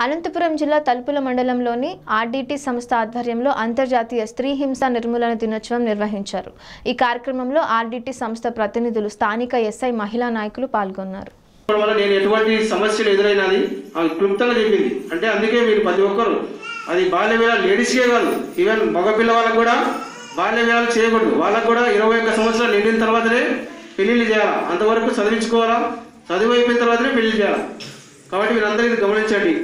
అనంతపురం జిల్లా తలుపుల మండలంలోని ఆర్డీటీ సంస్థ ఆధ్వర్యంలో అంతర్జాతీయ స్త్రీ హింస నిర్మూలన దినోత్సవం నిర్వహించారు ఈ కార్యక్రమంలో ఆర్డీటీ సంస్థ ప్రతినిధులు స్థానిక ఎస్ఐ మహిళా నాయకులు పాల్గొన్నారు చెప్పడం వల్ల నేను ఎటువంటి సమస్యలు ఎదురైనది ఆమె క్లుప్తంగా చెప్పింది అంటే అందుకే మీరు ప్రతి ఒక్కరు అది బాల్య వివాహాలు లేడీస్కే కాదు ఈవెన్ మగ పిల్లవాళ్ళకు కూడా బాల్య వివాహాలు చేయకూడదు వాళ్ళకు కూడా ఇరవై ఒక్క సంవత్సరాలు నిండిన తర్వాతనే పెళ్లిళ్ళు చేయాలా అంతవరకు చదివించుకోవాలా చదువు అయిపోయిన తర్వాతనే పెళ్లి చేయాలా కాబట్టి మీరందరూ ఇది గమనించండి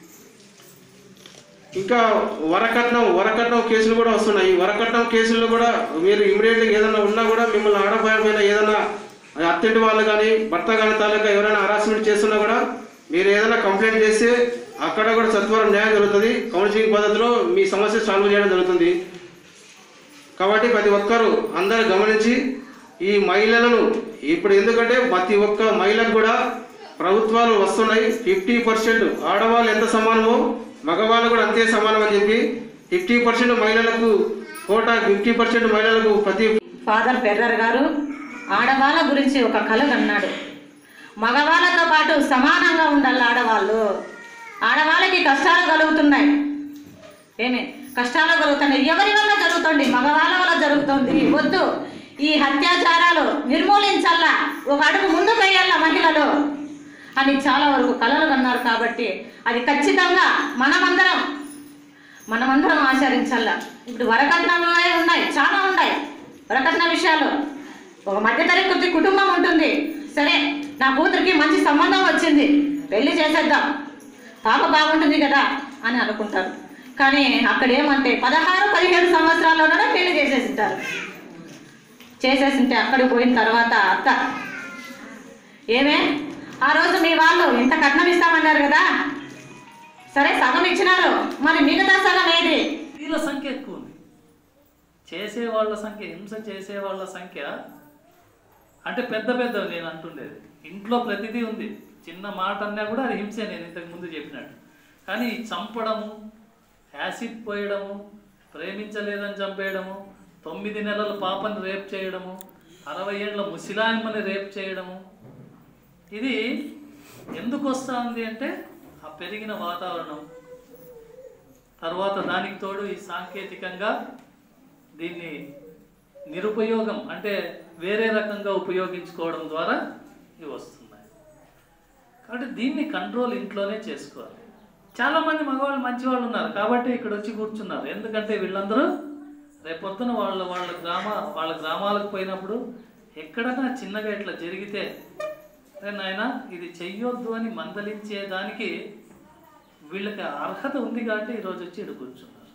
ఇంకా వరకట్నం వరకట్నం కేసులు కూడా వస్తున్నాయి ఈ వరకట్నం కేసుల్లో కూడా మీరు ఇమీడియట్గా ఏదైనా ఉన్నా కూడా మిమ్మల్ని ఆడపోయిన ఏదైనా అత్తింటి వాళ్ళు కానీ భర్త కానీ తాలూకా ఎవరైనా హరాస్మెంట్ చేస్తున్నా కూడా మీరు ఏదైనా కంప్లైంట్ చేస్తే అక్కడ కూడా సత్వరం న్యాయం జరుగుతుంది కౌన్సిలింగ్ పద్ధతిలో మీ సమస్య సాల్వ్ చేయడం జరుగుతుంది కాబట్టి ప్రతి ఒక్కరూ అందరూ గమనించి ఈ మహిళలను ఇప్పుడు ఎందుకంటే ప్రతి ఒక్క మహిళకు కూడా ప్రభుత్వాలు వస్తున్నాయి ఫిఫ్టీ పర్సెంట్ ఆడవాళ్ళు ఎంత సమానమో మగవాళ్ళు కూడా అంతే సమానం అని చెప్పి ఫిఫ్టీ పర్సెంట్ మహిళలకు కోటా ఫిఫ్టీ పర్సెంట్ మహిళలకు ప్రతి ఫాదర్ ఫెర్రర్ గారు ఆడవాళ్ళ గురించి ఒక కళ కన్నాడు మగవాళ్ళతో పాటు సమానంగా ఉండాలి ఆడవాళ్ళు ఆడవాళ్ళకి కష్టాలు కలుగుతున్నాయి ఏమి కష్టాలు కలుగుతున్నాయి ఎవరి వల్ల జరుగుతుంది మగవాళ్ళ వల్ల జరుగుతుంది వద్దు ఈ అత్యాచారాలు నిర్మూలించాలా ఒక అడుగు ముందుకు వేయాల మహిళలు అని చాలా వరకు కలలు కన్నారు కాబట్టి అది ఖచ్చితంగా మనమందరం మనమందరం ఆచరించాలా ఇప్పుడు వరకట్నాలు ఉన్నాయి చాలా ఉన్నాయి వరకట్న విషయాలు ఒక మధ్యతరగతి కుటుంబం ఉంటుంది సరే నా కూతురికి మంచి సంబంధం వచ్చింది పెళ్లి చేసేద్దాం పాప బాగుంటుంది కదా అని అనుకుంటారు కానీ అక్కడ ఏమంటే పదహారు పదిహేడు సంవత్సరాల్లోనే పెళ్లి చేసేసింటారు చేసేసింటే అక్కడికి పోయిన తర్వాత అత్త ఏమే ఆ రోజు మీ వాళ్ళు ఇంత కట్నం ఇస్తామన్నారు కదా సరే సగం ఇచ్చినారు మరి మిగతా సగం ఏది వీళ్ళ సంఖ్య ఎక్కువ ఉంది చేసే వాళ్ళ సంఖ్య హింస చేసే వాళ్ళ సంఖ్య అంటే పెద్ద పెద్ద నేను అంటుండేది ఇంట్లో ప్రతిదీ ఉంది చిన్న మాట అన్నా కూడా అది హింసే నేను ఇంతకు ముందు చెప్పినట్టు కానీ ఈ చంపడము యాసిడ్ పోయడము ప్రేమించలేదని చంపేయడము తొమ్మిది నెలల పాపని రేప్ చేయడము అరవై ఏళ్ళ ముసిలాయమ్మని రేప్ చేయడము ఇది ఎందుకు వస్తూ ఉంది అంటే ఆ పెరిగిన వాతావరణం తర్వాత దానికి తోడు ఈ సాంకేతికంగా దీన్ని నిరుపయోగం అంటే వేరే రకంగా ఉపయోగించుకోవడం ద్వారా ఇవి వస్తున్నాయి కాబట్టి దీన్ని కంట్రోల్ ఇంట్లోనే చేసుకోవాలి చాలామంది మగవాళ్ళు మంచి వాళ్ళు ఉన్నారు కాబట్టి ఇక్కడ వచ్చి కూర్చున్నారు ఎందుకంటే వీళ్ళందరూ రేపొద్దున వాళ్ళ వాళ్ళ గ్రామ వాళ్ళ గ్రామాలకు పోయినప్పుడు ఎక్కడైనా చిన్నగా ఇట్లా జరిగితే అరే నాయన ఇది చెయ్యొద్దు అని మందలించేదానికి వీళ్ళకి అర్హత ఉంది కాబట్టి ఈరోజు వచ్చి ఇక్కడ కూర్చున్నారు